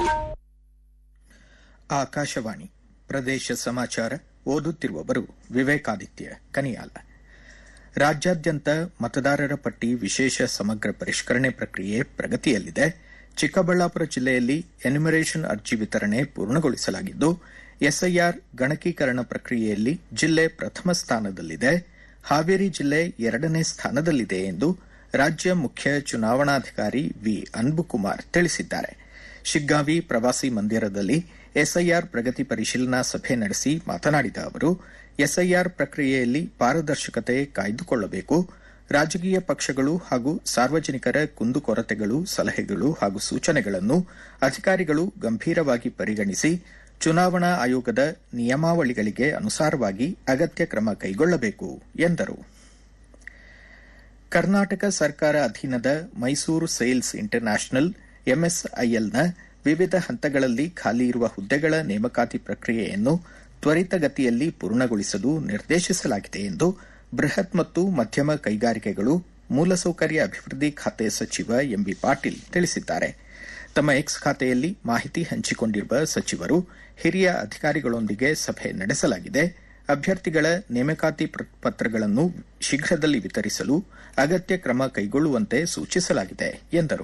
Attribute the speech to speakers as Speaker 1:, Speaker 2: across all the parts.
Speaker 1: ಆಕಾಶವಾಣಿ ಪ್ರದೇಶ ಸಮಾಚಾರ ಓದುತ್ತಿರುವವರು ವಿವೇಕಾದಿತ್ಯ ಕನಿಯಾಲ ರಾಜ್ಯಾದ್ಯಂತ ಮತದಾರರ ಪಟ್ಟಿ ವಿಶೇಷ ಸಮಗ್ರ ಪರಿಷ್ಕರಣೆ ಪ್ರಕ್ರಿಯೆ ಪ್ರಗತಿಯಲ್ಲಿದೆ ಚಿಕ್ಕಬಳ್ಳಾಪುರ ಜಿಲ್ಲೆಯಲ್ಲಿ ಎನ್ಯುಮರೇಷನ್ ಅರ್ಜಿ ವಿತರಣೆ ಪೂರ್ಣಗೊಳಿಸಲಾಗಿದ್ದು ಎಸ್ಐಆರ್ ಗಣಕೀಕರಣ ಪ್ರಕ್ರಿಯೆಯಲ್ಲಿ ಜಿಲ್ಲೆ ಪ್ರಥಮ ಸ್ಥಾನದಲ್ಲಿದೆ ಹಾವೇರಿ ಜಿಲ್ಲೆ ಎರಡನೇ ಸ್ಥಾನದಲ್ಲಿದೆ ಎಂದು ರಾಜ್ಯ ಮುಖ್ಯ ಚುನಾವಣಾಧಿಕಾರಿ ವಿ ಅನ್ಬುಕುಮಾರ್ ತಿಳಿಸಿದ್ದಾರೆ ಶಿಗ್ಗಾವಿ ಪ್ರವಾಸಿ ಮಂದಿರದಲ್ಲಿ ಎಸ್ಐಆರ್ ಪ್ರಗತಿ ಪರಿಶೀಲನಾ ಸಭೆ ನಡೆಸಿ ಮಾತನಾಡಿದ ಅವರು ಎಸ್ಐಆರ್ ಪ್ರಕ್ರಿಯೆಯಲ್ಲಿ ಪಾರದರ್ಶಕತೆ ಕಾಯ್ದುಕೊಳ್ಳಬೇಕು ರಾಜಕೀಯ ಪಕ್ಷಗಳು ಹಾಗೂ ಸಾರ್ವಜನಿಕರ ಕುಂದುಕೊರತೆಗಳು ಸಲಹೆಗಳು ಹಾಗೂ ಸೂಚನೆಗಳನ್ನು ಅಧಿಕಾರಿಗಳು ಗಂಭೀರವಾಗಿ ಪರಿಗಣಿಸಿ ಚುನಾವಣಾ ಆಯೋಗದ ನಿಯಮಾವಳಿಗಳಿಗೆ ಅನುಸಾರವಾಗಿ ಅಗತ್ಯ ಕ್ರಮ ಕೈಗೊಳ್ಳಬೇಕು ಎಂದರು ಕರ್ನಾಟಕ ಸರ್ಕಾರ ಅಧೀನದ ಮೈಸೂರು ಸೇಲ್ಸ್ ಇಂಟರ್ನ್ಯಾಷನಲ್ ಎಂಎಸ್ಐಎಲ್ನ ವಿವಿಧ ಹಂತಗಳಲ್ಲಿ ಖಾಲಿ ಇರುವ ಹುದ್ದೆಗಳ ನೇಮಕಾತಿ ಪ್ರಕ್ರಿಯೆಯನ್ನು ತ್ವರಿತಗತಿಯಲ್ಲಿ ಪೂರ್ಣಗೊಳಿಸಲು ನಿರ್ದೇಶಿಸಲಾಗಿದೆ ಎಂದು ಬೃಹತ್ ಮತ್ತು ಮಧ್ಯಮ ಕೈಗಾರಿಕೆಗಳು ಮೂಲಸೌಕರ್ಯ ಅಭಿವೃದ್ಧಿ ಖಾತೆ ಸಚಿವ ಎಂಬಿ ಪಾಟೀಲ್ ತಿಳಿಸಿದ್ದಾರೆ ತಮ್ಮ ಎಕ್ಸ್ ಖಾತೆಯಲ್ಲಿ ಮಾಹಿತಿ ಹಂಚಿಕೊಂಡಿರುವ ಸಚಿವರು ಹಿರಿಯ ಅಧಿಕಾರಿಗಳೊಂದಿಗೆ ಸಭೆ ನಡೆಸಲಾಗಿದೆ ಅಭ್ಯರ್ಥಿಗಳ ನೇಮಕಾತಿ ಪತ್ರಗಳನ್ನು ಶೀಘ್ರದಲ್ಲಿ ವಿತರಿಸಲು ಅಗತ್ಯ ಕ್ರಮ ಕೈಗೊಳ್ಳುವಂತೆ ಸೂಚಿಸಲಾಗಿದೆ ಎಂದರು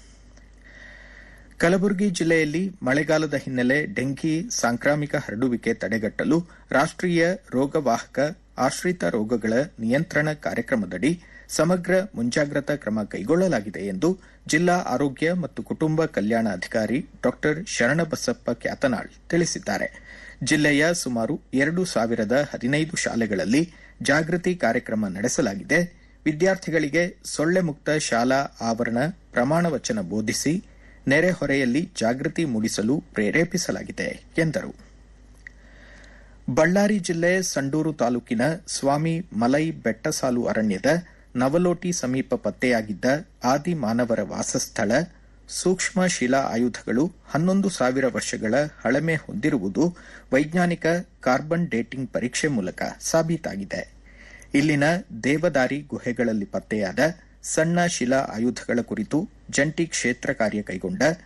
Speaker 1: ಕಲಬುರಗಿ ಜಿಲ್ಲೆಯಲ್ಲಿ ಮಳೆಗಾಲದ ಹಿನ್ನೆಲೆ ಡೆಂಘಿ ಸಾಂಕ್ರಾಮಿಕ ಹರಡುವಿಕೆ ತಡೆಗಟ್ಟಲು ರಾಷ್ಟೀಯ ರೋಗವಾಹಕ ಆಶ್ರಿತ ರೋಗಗಳ ನಿಯಂತ್ರಣ ಕಾರ್ಯಕ್ರಮದಡಿ ಸಮಗ್ರ ಮುಂಜಾಗ್ರತಾ ಕ್ರಮ ಕೈಗೊಳ್ಳಲಾಗಿದೆ ಎಂದು ಜಿಲ್ಲಾ ಆರೋಗ್ಯ ಮತ್ತು ಕುಟುಂಬ ಕಲ್ಯಾಣ ಅಧಿಕಾರಿ ಡಾ ಶರಣಬಸಪ್ಪ ಕ್ಯಾತನಾಳ್ ತಿಳಿಸಿದ್ದಾರೆ ಜಿಲ್ಲೆಯ ಸುಮಾರು ಎರಡು ಸಾವಿರದ ಹದಿನೈದು ಶಾಲೆಗಳಲ್ಲಿ ಜಾಗೃತಿ ಕಾರ್ಯಕ್ರಮ ನಡೆಸಲಾಗಿದೆ ವಿದ್ಯಾರ್ಥಿಗಳಿಗೆ ಸೊಳ್ಳೆ ಮುಕ್ತ ಶಾಲಾ ಆವರಣ ಪ್ರಮಾಣ ವಚನ ಬೋಧಿಸಿ ನೆರೆಹೊರೆಯಲ್ಲಿ ಜಾಗೃತಿ ಮೂಡಿಸಲು ಪ್ರೇರೇಪಿಸಲಾಗಿದೆ ಎಂದರು ಬಳ್ಳಾರಿ ಜಿಲ್ಲೆ ಸಂಡೂರು ತಾಲೂಕಿನ ಸ್ವಾಮಿ ಮಲೈ ಬೆಟ್ಟಸಾಲು ಅರಣ್ಯದ ನವಲೋಟಿ ಸಮೀಪ ಪತ್ತೆಯಾಗಿದ್ದ ಆದಿ ಮಾನವರ ವಾಸಸ್ಥಳ ಸೂಕ್ಷ್ಮ ಶಿಲಾ ಆಯುಧಗಳು ಹನ್ನೊಂದು ಸಾವಿರ ವರ್ಷಗಳ ಹಳಮೆ ಹೊಂದಿರುವುದು ವೈಜ್ಞಾನಿಕ ಕಾರ್ಬನ್ ಡೇಟಿಂಗ್ ಪರೀಕ್ಷೆ ಮೂಲಕ ಸಾಬೀತಾಗಿದೆ ಇಲ್ಲಿನ ದೇವದಾರಿ ಗುಹೆಗಳಲ್ಲಿ ಪತ್ತೆಯಾದ ಸಣ್ಣ ಶಿಲಾ ಆಯುಧಗಳ ಕುರಿತು ಜಂಟಿ ಕ್ಷೇತ್ರ ಕಾರ್ಯ ಕೈಗೊಂಡ